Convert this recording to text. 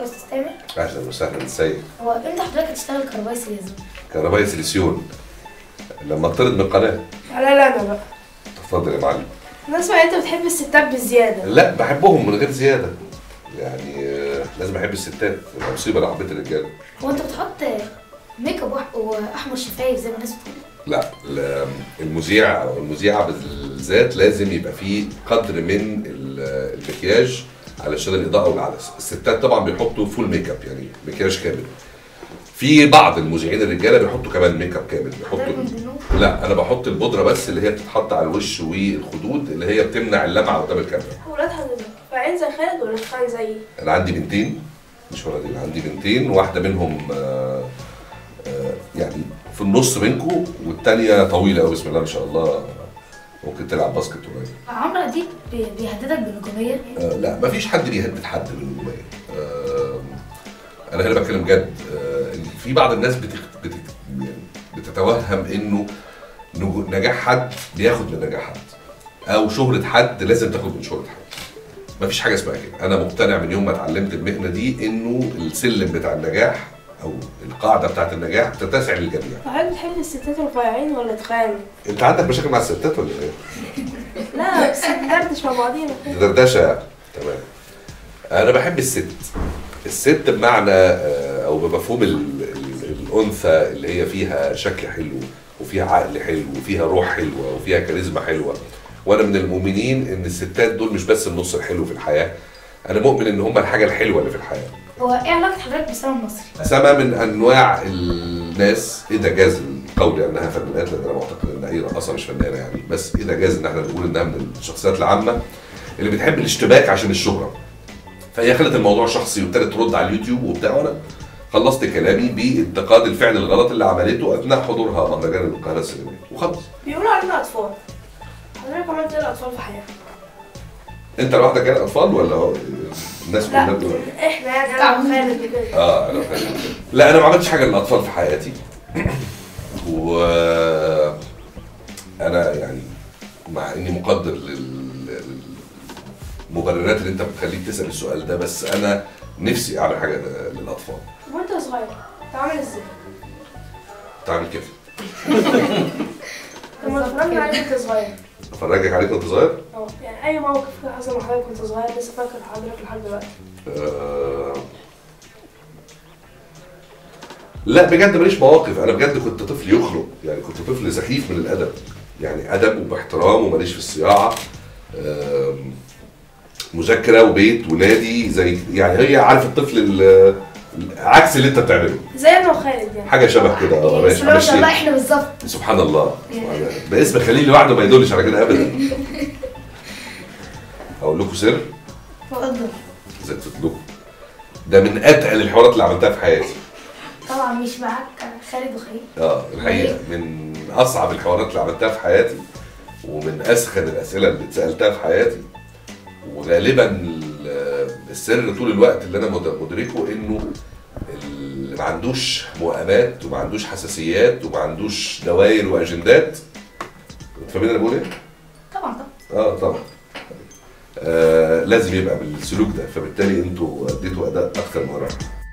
يا استاذ تامر اهلا وسهلا ازيك هو امتى حضرتك هتشتغل كهربائي سيليزون؟ كهربائي سيليسيون لما اطرد من القناه لا لا انا بقى اتفضل يا معلم انا اسمع انت بتحب الستات بالزياده لا بحبهم من غير زياده يعني آه، لازم احب الستات يبقى مصيبه لو حبيت الرجاله هو انت بتحط ميك اب وأح- واحمر شفايف زي ما الناس بتقول لا لا، المذيع او المذيعه بالذات لازم يبقى فيه قدر من ال- المكياج علشان الاضاءه والعدسه الستات طبعا بيحطوا فول ميك اب يعني مكياج كامل في بعض المذيعين الرجاله بيحطوا كمان ميك اب كامل حضرتك بيحطوا من ضمنهم لا انا بحط البودره بس اللي هي بتتحط على الوش والخدود اللي هي بتمنع اللمعه قدام الكاميرا ولاد حضرتك فعين زي خالد ولا خان زيي انا عندي بنتين مش ولدين عندي بنتين واحده منهم آه، آه، يعني في النص بينكم والتانيه طويله قوي بسم الله ما شاء الله ممكن تلعب باسكت قريب عمرو اديب بي- بيهددك بالنجوميه آه لا ما فيش حد بيهدد حد بالنجوميه آه انا هنا بتكلم جد آه في بعض الناس بتخ... بتخ... يعني بتتوهم انه نجو- نجاح حد بياخد من نجاح حد او شهره حد لازم تاخد من شهره حد ما فيش حاجه اسمها كده انا مقتنع من يوم ما اتعلمت المهنه دي انه السلم بتاع النجاح او القاعده بتاعت النجاح تتسع للجميع فهل بتحب الستات رفيعين ولا تخان؟ انت عندك مشاكل مع الستات ولا ايه لا بس ندردش مع بعضينا دي دردشه يعني. تمام انا بحب الست الست بمعنى آه، او بمفهوم ال- ال- الانثى اللي هي فيها شكل حلو وفيها عقل حلو وفيها روح حلوه وفيها كاريزما حلوه وانا من المؤمنين ان الستات دول مش بس النص الحلو في الحياه انا مؤمن ان هم الحاجه الحلوه اللي في الحياه هو ايه علاقه حضرتك بالسينما المصري؟ سما من انواع الناس اذا جاز القول انها فنانات لان انا معتقد ان اي رقاصه مش فنانه يعني بس اذا جاز ان احنا نقول انها من الشخصيات العامه اللي بتحب الاشتباك عشان الشهره فهي خلت الموضوع شخصي وابتدت ترد على اليوتيوب وبتاع وانا خلصت كلامي بانتقاد الفعل الغلط اللي عملته اثناء حضورها مهرجان القاهره السينمائي وخلص بيقولوا علينا اطفال حضرتك عملت ايه الاطفال في حياتك؟ انت لوحدك يعني اطفال ولا هو- الناس كلها لا بتقول احنا يعني انا وخالد وكده اه انا فاهم لا انا ما عملتش حاجه للاطفال في حياتي و انا يعني مع اني مقدر لل- للمبررات اللي انت بتخليك تسال السؤال ده بس انا نفسي اعمل حاجه للاطفال وانت صغير كنت عامل ازاي؟ تعمل كده لما اتفرجنا عليك وانت صغير افرجك عليك وانت صغير اه يعني اي موقف كده حصل مع حضرتك وانت صغير لسه فاكر حضرتك لحد دلوقتي آه، لا بجد ماليش مواقف انا بجد كنت طفل يخلق يعني كنت طفل سخيف من الادب يعني ادب وباحترام وماليش في الصياعه آم، مذاكره وبيت ونادي زي يعني هي عارف الطفل ال- عكس اللي انت بتعمله زي انا وخالد يعني حاجه شبه كده اه يعني ماشي بسم الله ما شاء الله همشيها. احنا بالظبط سبحان الله ده اسم خليل لوحده ما يدلش على كده ابدا اقول لكم سر اتفضل زي لكم ده من اتقل الحوارات اللي عملتها في حياتي طبعا مش معاك خالد وخليل اه الحقيقه من اصعب الحوارات اللي عملتها في حياتي ومن اسخن الاسئله اللي اتسالتها في حياتي وغالبا ال- السر طول الوقت اللي انا مد- مدركه انه اللي ما عندوش مؤامات وما عندوش حساسيات وما عندوش دوائر واجندات انت فاهمين انا بقول ايه؟ طبعا طبعا اه طبعا آه لازم يبقى بالسلوك ده فبالتالي انتوا اديتوا اداء اكتر من رائع